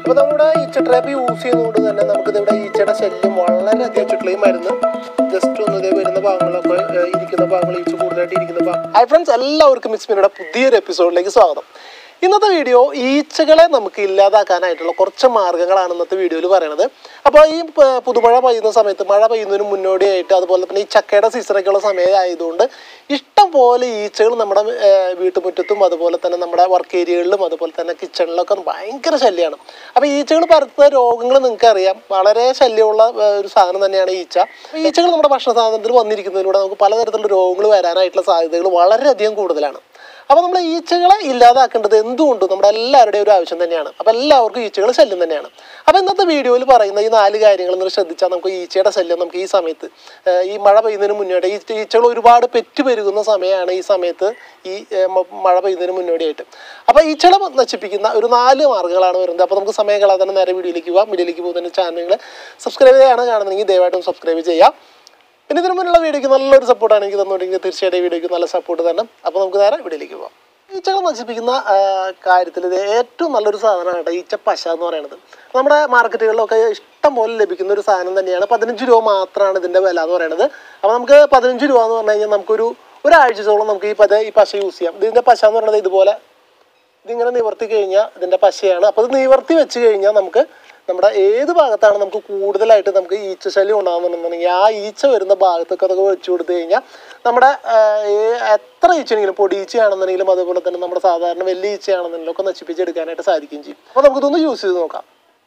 അപ്പോൾ നമ്മുടെ ഈച്ച ട്രാപ്പ് യൂസ് ചെയ്യുന്നതുകൊണ്ട് തന്നെ നമുക്കിത് ഇവിടെ ഈച്ചയുടെ ശല്യം വളരെയധികം ചുറ്റുള്ളയും മരുന്ന് ജസ്റ്റ് ഒന്ന് ഇതേ വരുന്ന ഭാഗങ്ങളൊക്കെ ഏഹ്, ഇരിക്കുന്ന ഭാഗങ്ങൾ ഈച്ച കൂടുതലായിട്ട് ഇരിക്കുന്ന ഭാഗം ഹൈ ഫ്രണ്ട്സ് എല്ലാവർക്കും മിസ് മിനിയുടെ പുതിയൊരു എപ്പിസോഡിലേക്ക് സ്വാഗതം ഇന്നത്തെ വീഡിയോ ഈച്ചകളെ നമുക്ക് ഇല്ലാതാക്കാനായിട്ടുള്ള കുറച്ച് മാർഗ്ഗങ്ങളാണ് ഇന്നത്തെ വീഡിയോയിൽ പറയുന്നത് അപ്പോൾ ഈ പ- പുതുമഴ പെയ്യുന്ന സമയത്ത് മഴ പെയ്യുന്നതിന് മുന്നോടിയായിട്ട് അതുപോലെ തന്നെ ഈ ചക്കയുടെ സീസണൊക്കെയുള്ള സമയമായതുകൊണ്ട് ഇഷ്ടം പോലെ ഈച്ചകൾ നമ്മുടെ ഏഹ്, വീട്ടുമുറ്റത്തും അതുപോലെ തന്നെ നമ്മുടെ വർക്ക് ഏരിയകളിലും അതുപോലെ തന്നെ കിച്ചണിലൊക്കെ ഭയങ്കര ശല്യമാണ് അപ്പോൾ ഈച്ചകൾ പരത്തുന്ന രോഗങ്ങൾ നിങ്ങൾക്ക് അറിയാം വളരെ ശല്യമുള്ള ഏഹ്, ഒരു സാധനം തന്നെയാണ് ഈച്ച അപ്പോൾ ഈച്ചകൾ നമ്മുടെ ഭക്ഷണ സാധനത്തിൽ വന്നിരിക്കുന്നതിലൂടെ നമുക്ക് പലതരത്തിലുള്ള രോഗങ്ങൾ വരാനായിട്ടുള്ള സാധ്യതകൾ വളരെയധികം കൂടുതലാണ് അപ്പോൾ നമ്മൾ ഈച്ചകളെ ഇല്ലാതാക്കേണ്ടത് എന്തുകൊണ്ടും നമ്മുടെ എല്ലാവരുടെയും ഒരു ആവശ്യം തന്നെയാണ് അപ്പോൾ എല്ലാവർക്കും ഈച്ചകൾ ശല്യം തന്നെയാണ് അപ്പോൾ ഇന്നത്തെ വീഡിയോയിൽ പറയുന്ന ഈ നാല് കാര്യങ്ങൾ നിങ്ങൾ ശ്രദ്ധിച്ചാൽ നമുക്ക് ഈച്ചയുടെ ശല്യം നമുക്ക് ഈ സമയത്ത് ഏഹ്, ഈ മഴ പെയ്യുന്നതിന് മുന്നോടി ഈ ഈച്ചകൾ ഒരുപാട് പെറ്റ് പെരുകുന്ന സമയമാണ് ഈ സമയത്ത് ഈ ഏഹ്, മ- മഴ പെയ്യുന്നതിന് മുന്നോടിയായിട്ട് അപ്പോൾ ഈച്ചകളെ നശിപ്പിക്കുന്ന ഒരു നാല് മാർഗ്ഗങ്ങളാണ് വരുന്നത് അപ്പോൾ നമുക്ക് സമയം കളയാതെ തന്നെ നേരെ വീഡിയോയിലേക്ക് പോകാം വീഡിയോയിലേക്ക് പോകുന്നതിന് ചാനലുകൾ സബ്സ്ക്രൈബ് ചെയ്യാണ് കാണുന്നതെങ്കിൽ ദയവായിട്ടും സബ്സ്ക്രൈബ് ചെയ്യാം പിന്നെ ഇതിനു മുന്നുള്ള വീഡിയോക്ക് നല്ലൊരു സപ്പോർട്ടാണ് എനിക്ക് തന്നുകൊണ്ടെങ്കിൽ തീർച്ചയായിട്ടും ഈ വീഡിയോക്ക് നല്ല സപ്പോർട്ട് തന്നെ അപ്പോൾ നമുക്ക് നേരെ വീഡിയോയിലേക്ക് പോകാം ഈച്ചകൾ നശിപ്പിക്കുന്ന കാര്യത്തിൽ ഇത് ഏറ്റവും നല്ലൊരു സാധനമാണ് കേട്ടോ ഈച്ച പശ എന്ന് പറയുന്നത് നമ്മുടെ മാർക്കറ്റുകളിലൊക്കെ ഇഷ്ടം പോലെ ലഭിക്കുന്ന ഒരു സാധനം തന്നെയാണ് പതിനഞ്ച് രൂപ മാത്രമാണ് ഇതിൻ്റെ വില എന്ന് പറയുന്നത് അപ്പോൾ നമുക്ക് പതിനഞ്ച് രൂപ എന്ന് പറഞ്ഞു കഴിഞ്ഞാൽ നമുക്കൊരു ഒരാഴ്ചത്തോളം നമുക്ക് ഈ പത ഈ പശ യൂസ് ചെയ്യാം ഇതിൻ്റെ പശ എന്ന് പറയുന്നത് ഇതുപോലെ ഇതിങ്ങനെ നിവർത്തി കഴിഞ്ഞാൽ ഇതിൻ്റെ പശയാണ് അപ്പോൾ ഇത് നിവർത്തി വെച്ച് കഴിഞ്ഞാൽ നമുക്ക് നമ്മുടെ ഏത് ഭാഗത്താണ് നമുക്ക് കൂടുതലായിട്ട് നമുക്ക് ഈച്ച ശല്യം ഉണ്ടാകുന്നുണ്ടെന്നുണ്ടെങ്കിൽ ആ ഈച്ച വരുന്ന ഭാഗത്തൊക്കെ അതൊക്കെ വെച്ച് കൊടുത്തു കഴിഞ്ഞാൽ നമ്മുടെ ആ, ഏ- എത്ര ഈച്ചയാണെങ്കിലും പൊടി ഈച്ചയാണെന്നുണ്ടെങ്കിലും അതുപോലെ തന്നെ നമ്മുടെ സാധാരണ വലിയ ഈച്ചയാണെന്നുണ്ടെങ്കിലും ഒക്കെ നശിപ്പിച്ചെടുക്കാനായിട്ട് സാധിക്കുകയും ചെയ്യും അപ്പോൾ നമുക്കിതൊന്ന് യൂസ് ചെയ്ത് നോക്കാം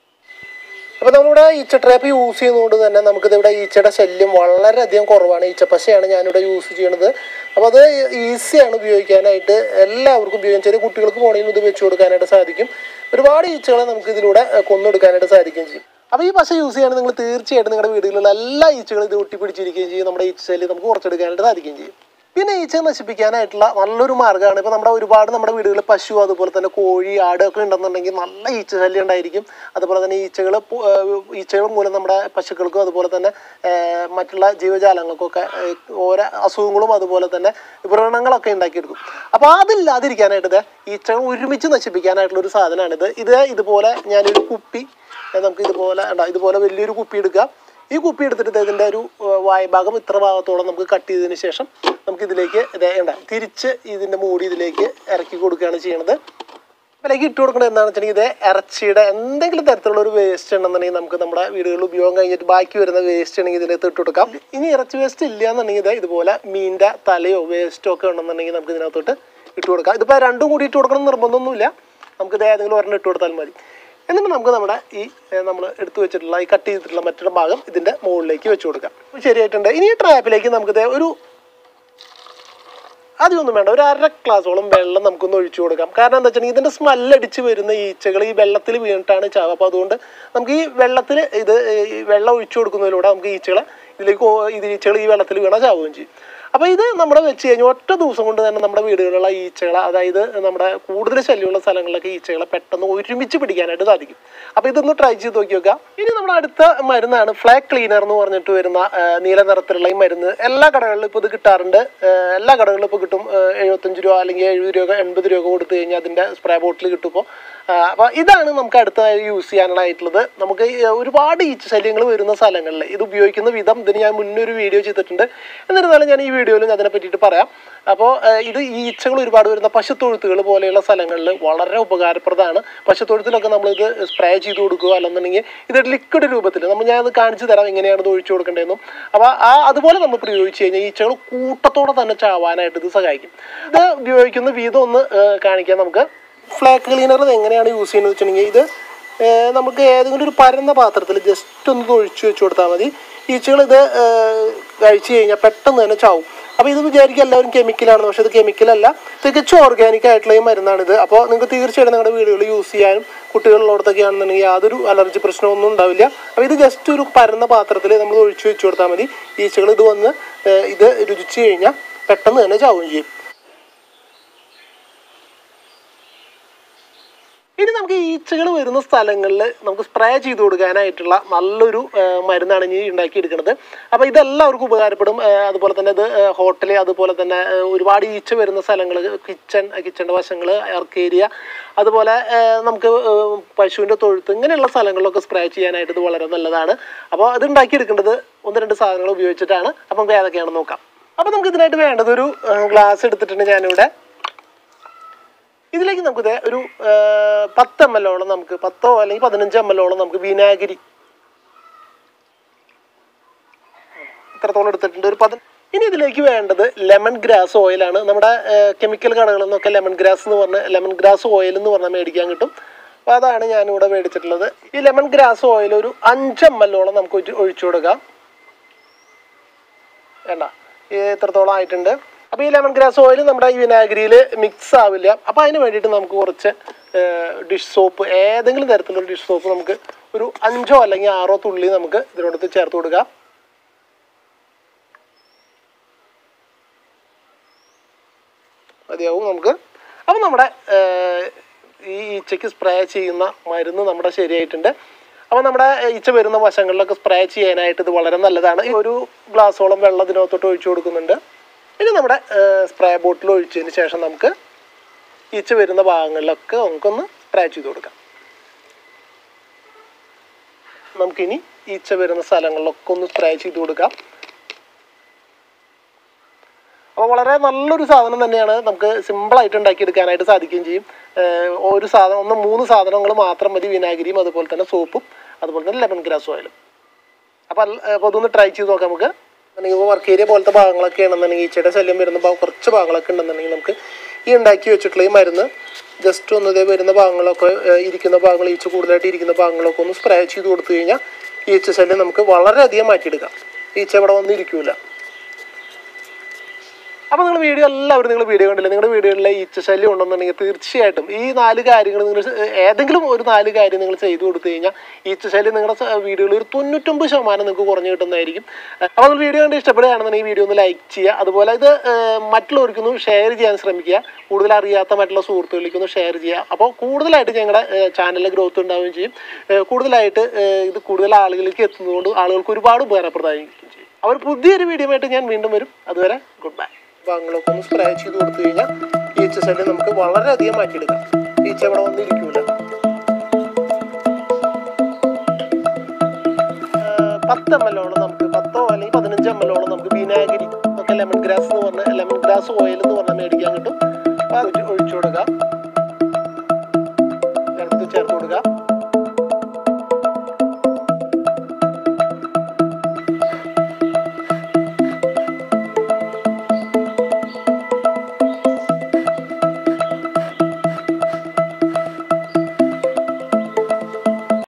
അപ്പോൾ നമ്മളിവിടെ ഈച്ച ട്രാപ്പ് യൂസ് ചെയ്യുന്നതുകൊണ്ട് തന്നെ നമുക്കിത് ഇവിടെ ഈച്ചയുടെ ശല്യം വളരെയധികം കുറവാണ് ഈച്ച പശയാണ് ഞാനിവിടെ യൂസ് ചെയ്യണത് അപ്പോൾ അത് ഈസിയാണ് ഉപയോഗിക്കാനായിട്ട് എല്ലാവർക്കും ഉപയോഗിക്കാം ചെറിയ കുട്ടികൾക്ക് പോകണമെങ്കിലും ഇത് വെച്ച് കൊടുക്കാനായിട്ട് സാധിക്കും ഒരുപാട് ഈച്ചകളെ നമുക്ക് ഇതിലൂടെ ഏഹ്, കൊന്നെടുക്കാനായിട്ട് സാധിക്കുകയും ചെയ്യും അപ്പോൾ ഈ പശ യൂസ് ചെയ്യുകയാണെങ്കിൽ നിങ്ങൾ തീർച്ചയായിട്ടും നിങ്ങളുടെ വീടുകളിലുള്ള എല്ലാ ഈച്ചകളും ഇത് ഒട്ടിപ്പിടിച്ചിരിക്കുകയും ചെയ്യും നമ്മുടെ ഈച്ച ശല്യം നമുക്ക് കുറച്ചെടുക്കാനായിട്ട് സാധിക്കുകയും ചെയ്യും പിന്നെ ഈച്ചയെ നശിപ്പിക്കാനായിട്ടുള്ള നല്ലൊരു മാർഗ്ഗമാണ് ഇപ്പോൾ നമ്മുടെ ഒരുപാട് നമ്മുടെ വീടുകളിൽ പശു അതുപോലെ തന്നെ കോഴി ആട് ഒക്കെ ഉണ്ടെന്നുണ്ടെങ്കിൽ നല്ല ഈച്ച ശല്യം ഉണ്ടായിരിക്കും അതുപോലെ തന്നെ ഈച്ചകൾ ഈച്ചകൾ മൂലം നമ്മുടെ പശുക്കൾക്കും അതുപോലെ തന്നെ ഏഹ്, മറ്റുള്ള ജീവജാലങ്ങൾക്കൊക്കെ ഏഹ്, ഓരോ അസുഖങ്ങളും അതുപോലെ തന്നെ വ്രണങ്ങളൊക്കെ ഉണ്ടാക്കിയെടുക്കും അപ്പോൾ അതില്ലാതിരിക്കാനായിട്ട് ഇത് ഈച്ചകൾ ഒരുമിച്ച് നശിപ്പിക്കാനായിട്ടുള്ള ഒരു സാധനമാണിത് ഇത് ഇതുപോലെ ഞാനൊരു കുപ്പി ഏഹ്, നമുക്ക് ഇതുപോലെ ഉണ്ടോ ഇതുപോലെ വലിയൊരു കുപ്പി എടുക്കാം ഈ കുപ്പി എടുത്തിട്ട് ദേ ഇതിൻ്റെ ഒരു ഏഹ്, വായ്ഭാഗം ഇത്ര ഭാഗത്തോളം നമുക്ക് കട്ട് ചെയ്തതിന് ശേഷം നമുക്ക് ഇതിലേക്ക് ഇതേ ഉണ്ട് തിരിച്ച് ഇതിൻ്റെ മൂടി ഇതിലേക്ക് ഇറക്കി കൊടുക്കുകയാണ് ചെയ്യണത് ഇതിലേക്ക് ഇട്ട് കൊടുക്കുന്നത് എന്താണെന്ന് വെച്ചിട്ടുണ്ടെങ്കിൽ ഇത് ഇറച്ചിയുടെ എന്തെങ്കിലും തരത്തിലുള്ള ഒരു വേസ്റ്റ് ഉണ്ടെന്നുണ്ടെങ്കിൽ നമുക്ക് നമ്മുടെ വീടുകളിൽ ഉപയോഗം കഴിഞ്ഞിട്ട് ബാക്കി വരുന്ന വേസ്റ്റ് ആണെങ്കിൽ ഇതിനകത്ത് ഇട്ട് കൊടുക്കാം ഇനി ഇറച്ചി വേസ്റ്റ് ഇല്ല എന്നുണ്ടെങ്കിൽ ഇത് ഇതുപോലെ മീനിൻ്റെ തലയോ വേസ്റ്റോ ഒക്കെ ഉണ്ടെന്നുണ്ടെങ്കിൽ നമുക്ക് ഇതിനകത്തോട്ട് ഇട്ട് കൊടുക്കാം ഇതിപ്പോൾ രണ്ടും കൂടി ഇട്ട് കൊടുക്കണം എന്ന് നിർബന്ധമൊന്നുമില്ല നമുക്ക് ഇത് ഏതെങ്കിലും ഒരെണ്ണം ഇട്ട് കൊടുത്താൽ മതി എന്നിട്ട് നമുക്ക് നമ്മുടെ ഈ നമ്മൾ എടുത്തു വെച്ചിട്ടുള്ള ഈ കട്ട് ചെയ്തിട്ടുള്ള മറ്റൊരു ഭാഗം ഇതിൻ്റെ മുകളിലേക്ക് വെച്ച് കൊടുക്കാം അപ്പോൾ ശരിയായിട്ടുണ്ട് ഇനി ഈ ട്രാപ്പിലേക്ക് നമുക്കിത് ഒരു അധികമൊന്നും വേണ്ട ഒരു അര ഗ്ലാസോളം വെള്ളം നമുക്കൊന്ന് ഒഴിച്ചു കൊടുക്കാം കാരണം എന്താ വെച്ചിട്ടുണ്ടെങ്കിൽ ഇതിൻ്റെ സ്മെല്ലടിച്ച് വരുന്ന ഈച്ചകൾ ഈ വെള്ളത്തിൽ വീണിട്ടാണ് ചാവുക അപ്പോൾ അതുകൊണ്ട് നമുക്ക് ഈ വെള്ളത്തിൽ ഇത് ഈ വെള്ളം ഒഴിച്ചു കൊടുക്കുന്നതിലൂടെ നമുക്ക് ഈച്ചകളെ ഇതിലേക്ക് ഓ- ഇത് ഈച്ചകൾ ഈ വെള്ളത്തിൽ വീണാൽ ചാവുകയും ചെയ്യും അപ്പോൾ ഇത് നമ്മുടെ വെച്ച് കഴിഞ്ഞാൽ ഒറ്റ ദിവസം കൊണ്ട് തന്നെ നമ്മുടെ വീടുകളിലുള്ള ഈച്ചകളെ അതായത് നമ്മുടെ കൂടുതൽ ശല്യമുള്ള സ്ഥലങ്ങളിലൊക്കെ ഈച്ചകളെ പെട്ടെന്ന് ഒരുമിച്ച് പിടിക്കാനായിട്ട് സാധിക്കും അപ്പോൾ ഇതൊന്ന് ട്രൈ ചെയ്ത് നോക്കി നോക്കാം ഇനി നമ്മുടെ അടുത്ത മരുന്നാണ് ഫ്ലാഗ് ക്ലീനർ എന്ന് പറഞ്ഞിട്ട് വരുന്ന ആ, നീല നിറത്തിലുള്ള ഈ മരുന്ന് എല്ലാ കടകളിലും ഇപ്പോൾ ഇത് കിട്ടാറുണ്ട് ആ, എല്ലാ കടകളിലും ഇപ്പോൾ കിട്ടും ആ, എഴുപത്തഞ്ച് രൂപ അല്ലെങ്കിൽ എഴുപത് രൂപ എൺപത് രൂപ കൊടുത്തു കഴിഞ്ഞാൽ അതിൻ്റെ സ്പ്രേ ബോട്ടിൽ കിട്ടും ഇപ്പോൾ അപ്പോൾ ഇതാണ് നമുക്ക് അടുത്തതായി യൂസ് ചെയ്യാനായിട്ടുള്ളത് നമുക്ക് ഈ ഒരുപാട് ഈച്ച ശല്യങ്ങൾ വരുന്ന സ്ഥലങ്ങളിൽ ഇത് ഉപയോഗിക്കുന്ന വിധം ഇതിന് ഞാൻ മുന്നേ ഒരു വീഡിയോ ചെയ്തിട്ടുണ്ട് എന്നിരുന്നാലും ഞാൻ ഈ വീഡിയോയിൽ അതിനെ പറ്റിയിട്ട് പറയാം അപ്പോൾ ഇത് ഈ ഈച്ചകൾ ഒരുപാട് വരുന്ന പശുത്തൊഴുത്തുകൾ പോലെയുള്ള സ്ഥലങ്ങളിൽ വളരെ ഉപകാരപ്രദമാണ് പശുത്തൊഴുത്തിലൊക്കെ നമ്മളിത് സ്പ്രേ ചെയ്ത് കൊടുക്കുക അല്ലെന്നുണ്ടെങ്കിൽ ഇത് ലിക്വിഡ് രൂപത്തിൽ നമ്മൾ ഞാൻ അത് കാണിച്ചു തരാം എങ്ങനെയാണ് ഇത് ഒഴിച്ചു കൊടുക്കേണ്ടതെന്നും അപ്പോൾ ആ അതുപോലെ നമ്മൾ പ്രയോഗിച്ച് കഴിഞ്ഞാൽ ഈച്ചകൾ കൂട്ടത്തോടെ തന്നെ ചാവാനായിട്ട് ഇത് സഹായിക്കും ഇത് ഉപയോഗിക്കുന്ന വിധം ഒന്ന് ഏഹ്, കാണിക്കാം നമുക്ക് ഫ്ലാക്ക് ക്ലീനർ എങ്ങനെയാണ് യൂസ് ചെയ്യുന്നത് വെച്ചിട്ടുണ്ടെങ്കിൽ ഇത് ഏഹ്, നമുക്ക് ഏതെങ്കിലും ഒരു പരന്ന പാത്രത്തിൽ ജസ്റ്റ് ഒന്ന് ഒഴിച്ചു വെച്ച് കൊടുത്താൽ മതി ഈച്ചകൾ ഇത് ഏഹ്, കഴിച്ചു കഴിഞ്ഞാൽ പെട്ടെന്ന് തന്നെ ചാവും അപ്പോൾ ഇത് വിചാരിക്കുക എല്ലാവരും കെമിക്കലാണ് പക്ഷേ ഇത് കെമിക്കലല്ല തികച്ചും ഓർഗാനിക് ആയിട്ടുള്ള ഈ മരുന്നാണിത് അപ്പോൾ നിങ്ങൾക്ക് തീർച്ചയായിട്ടും നിങ്ങളുടെ വീടുകളിൽ യൂസ് ചെയ്യാനും കുട്ടികളിലോടത്തൊക്കെ ആണെന്നുണ്ടെങ്കിൽ യാതൊരു അലർജി പ്രശ്നമൊന്നും ഉണ്ടാവില്ല അപ്പോൾ ഇത് ജസ്റ്റ് ഒരു പരന്ന പാത്രത്തിൽ നമ്മൾ ഒഴിച്ചു വെച്ച് കൊടുത്താൽ മതി ഈച്ചകൾ ഇത് വന്ന് ഏഹ്, ഇത് രുചിച്ച് കഴിഞ്ഞാൽ പെട്ടെന്ന് തന്നെ ചാവുകയും ചെയ്യും ഇനി നമുക്ക് ഈച്ചകൾ വരുന്ന സ്ഥലങ്ങളിൽ നമുക്ക് സ്പ്രേ ചെയ്ത് കൊടുക്കാനായിട്ടുള്ള നല്ലൊരു ആ, മരുന്നാണ് ഇനി ഉണ്ടാക്കിയെടുക്കുന്നത് അപ്പോൾ ഇതെല്ലാവർക്കും ഉപകാരപ്പെടും ആ, അതുപോലെ തന്നെ ഇത് ഹോട്ടൽ അതുപോലെ തന്നെ ആ, ഒരുപാട് ഈച്ച വരുന്ന സ്ഥലങ്ങൾ കിച്ചൺ കിച്ചണിൻ്റെ വശങ്ങൾ ഏരിയ അതുപോലെ ആ, നമുക്ക് ആ, പശുവിൻ്റെ തൊഴുത്ത് ഇങ്ങനെയുള്ള സ്ഥലങ്ങളിലൊക്കെ സ്പ്രേ ചെയ്യാനായിട്ട് ഇത് വളരെ നല്ലതാണ് അപ്പോൾ ഇത് ഉണ്ടാക്കിയെടുക്കേണ്ടത് ഒന്ന് രണ്ട് സാധനങ്ങൾ ഉപയോഗിച്ചിട്ടാണ് അപ്പോൾ നമുക്ക് ഏതൊക്കെയാണെന്ന് നോക്കാം അപ്പോൾ നമുക്ക് ഇതിനായിട്ട് വേണ്ടത് ഒരു ഗ്ലാസ് എടുത്തിട്ടുണ്ട് ഞാനിവിടെ ഇതിലേക്ക് നമുക്ക് ദേ ഒരു ആ, പത്ത് എം എല്ലോളം നമുക്ക് പത്തോ അല്ലെങ്കിൽ പതിനഞ്ച് എം എല്ലോളം നമുക്ക് വിനാഗിരി ഇത്രത്തോളം എടുത്തിട്ടുണ്ട് ഒരു പതി ഇനി ഇതിലേക്ക് വേണ്ടത് ലെമൺ ഗ്രാസ് ഓയിലാണ് നമ്മുടെ കെമിക്കൽ കടകളിൽ നിന്നൊക്കെ ലെമൺ ഗ്രാസ് എന്ന് പറഞ്ഞ ലെമൺ ഗ്രാസ് ഓയിൽ എന്ന് പറഞ്ഞാൽ മേടിക്കാൻ കിട്ടും അപ്പോൾ അതാണ് ഞാനിവിടെ മേടിച്ചിട്ടുള്ളത് ഈ ലെമൺ ഗ്രാസ് ഓയിൽ ഒരു അഞ്ച് എം എല്ലോളം നമുക്ക് ഒഴിച്ച് ഒഴിച്ചു കൊടുക്കാം വേണ്ട ഈ ഇത്രത്തോളം ആയിട്ടുണ്ട് അപ്പോൾ ഈ ലെമൺ ഗ്രാസ് ഓയിൽ നമ്മുടെ ഈ വിനാഗിരിയിൽ മിക്സ് ആവില്ല അപ്പോൾ അതിന് വേണ്ടിയിട്ട് നമുക്ക് കുറച്ച് ഡിഷ് സോപ്പ് ഏതെങ്കിലും തരത്തിലുള്ള ഡിഷ് സോപ്പ് നമുക്ക് ഒരു അഞ്ചോ അല്ലെങ്കിൽ ആറോ തുള്ളി നമുക്ക് ഇതിനോടത്ത് ചേർത്ത് കൊടുക്കാം മതിയാവും നമുക്ക് അപ്പം നമ്മുടെ ഏർ, ഈ ഈച്ചയ്ക്ക് സ്പ്രേ ചെയ്യുന്ന മരുന്ന് നമ്മുടെ ശരിയായിട്ടുണ്ട് അപ്പോൾ നമ്മുടെ ഈച്ച വരുന്ന വശങ്ങളിലൊക്കെ സ്പ്രേ ചെയ്യാനായിട്ട് ഇത് വളരെ നല്ലതാണ് ഈ ഒരു ഗ്ലാസോളം വെള്ളം ഇതിനകത്തോട്ട് ഒഴിച്ചു കൊടുക്കുന്നുണ്ട് ഇനി നമ്മുടെ സ്പ്രേ ബോട്ടിൽ ഒഴിച്ചതിന് ശേഷം നമുക്ക് ഈച്ച വരുന്ന ഭാഗങ്ങളിലൊക്കെ നമുക്കൊന്ന് സ്പ്രേ ചെയ്ത് കൊടുക്കാം നമുക്കിനി ഈച്ച വരുന്ന സ്ഥലങ്ങളിലൊക്കെ ഒന്ന് സ്പ്രേ ചെയ്ത് കൊടുക്കാം അപ്പോൾ വളരെ നല്ലൊരു സാധനം തന്നെയാണ് നമുക്ക് സിമ്പിളായിട്ട് ഉണ്ടാക്കിയെടുക്കാനായിട്ട് സാധിക്കുകയും ചെയ്യും ഏഹ് ഒരു സാധനം ഒന്ന് മൂന്ന് സാധനങ്ങൾ മാത്രം മതി വിനാഗിരിയും അതുപോലെ തന്നെ സോപ്പും അതുപോലെ തന്നെ ലെമൺ ഗ്രാസ് ഓയിലും അപ്പോൾ അല്ല- അപ്പോൾ അതൊന്ന് ട്രൈ ചെയ്ത് നോക്കാം നമുക്ക് അല്ലെങ്കിൽ ഇപ്പോൾ വർക്ക് ഏരിയ പോലത്തെ ഭാഗങ്ങളൊക്കെ ആണെന്നുണ്ടെങ്കിൽ ഈച്ചയുടെ ശല്യം വരുന്ന ഭാഗം കുറച്ച് ഭാഗങ്ങളൊക്കെ ഉണ്ടെന്നുണ്ടെങ്കിൽ നമുക്ക് ഈ ഉണ്ടാക്കി വെച്ചിട്ടുള്ള ഈ മരുന്ന് ജസ്റ്റ് ഒന്ന് ഇതേ വരുന്ന ഭാഗങ്ങളൊക്കെ ഏഹ് ഇരിക്കുന്ന ഭാഗങ്ങൾ ഈച്ച കൂടുതലായിട്ട് ഇരിക്കുന്ന ഭാഗങ്ങളൊക്കെ ഒന്ന് സ്പ്രേ ചെയ്ത് കൊടുത്തു കഴിഞ്ഞാൽ ഈച്ച ശല്യം നമുക്ക് വളരെയധികം മാറ്റിയെടുക്കാം ഈച്ച ഇവിടെ വന്ന് ഇരിക്കൂല അപ്പോൾ നിങ്ങൾ വീഡിയോ എല്ലാവരും നിങ്ങൾ വീഡിയോ കണ്ടില്ല നിങ്ങളുടെ വീഡിയോയിലെ ഈച്ച ശല്യം ഉണ്ടെന്നുണ്ടെങ്കിൽ തീർച്ചയായിട്ടും ഈ നാല് കാര്യങ്ങൾ നിങ്ങൾ ഏതെങ്കിലും ഒരു നാല് കാര്യം നിങ്ങൾ ചെയ്തു കൊടുത്തു കഴിഞ്ഞാൽ ഈച്ച ശല്യം നിങ്ങളുടെ വീഡിയോയിൽ ഒരു തൊണ്ണൂറ്റൊമ്പത് ശതമാനം നിങ്ങൾക്ക് കുറഞ്ഞു കിട്ടുന്നതായിരിക്കും അപ്പോൾ നിങ്ങൾ വീഡിയോ കണ്ട് ഇഷ്ടപ്പെടുകയാണെന്നുണ്ടെങ്കിൽ ഈ വീഡിയോ ഒന്ന് ലൈക്ക് ചെയ്യുക അതുപോലെ ഇത് ഏഹ്, മറ്റുള്ളവർക്കൊന്ന് ഷെയർ ചെയ്യാൻ ശ്രമിക്കുക കൂടുതൽ അറിയാത്ത മറ്റുള്ള സുഹൃത്തുക്കളിലേക്കൊന്ന് ഷെയർ ചെയ്യുക അപ്പോൾ കൂടുതലായിട്ട് ഞങ്ങളുടെ ചാനലിലെ ഗ്രോത്ത് ഉണ്ടാവുകയും ചെയ്യും ഏഹ്, കൂടുതലായിട്ട് ഏഹ്, ഇത് കൂടുതൽ ആളുകളിലേക്ക് എത്തുന്നതുകൊണ്ട് ആളുകൾക്ക് ഒരുപാട് ഉപകാരപ്രദമായിരിക്കും ചെയ്യും അവർ പുതിയൊരു വീഡിയോ ആയിട്ട് ഞാൻ വീണ്ടും വരും അതുവരെ ഗുഡ് ബൈ ഭാഗങ്ങളൊക്കെ ഒന്ന് സ്പ്രേ ചെയ്ത് കൊടുത്തു കഴിഞ്ഞാൽ ഈച്ച ശല്യം നമുക്ക് വളരെയധികം മാറ്റിയെടുക്കാം ഈച്ച ഇവിടെ വന്നിരിക്കൂല പത്ത് എം എല്ലോളം നമുക്ക് പത്തോ അല്ലെങ്കിൽ പതിനഞ്ച് എം എല്ലോളം നമുക്ക് വിനാഗിരി ഒക്കെ ലെമൺ ഗ്രാസ് എന്ന് പറഞ്ഞ ലെമൺ ഗ്രാസ് ഓയിൽ എന്ന് പറഞ്ഞാൽ മേടിക്കാൻ കിട്ടും അപ്പോൾ അത് ഒഴിച്ചു കൊടുക്കാം വെള്ളത്തിൽ ചേർത്ത് കൊടുക്കാം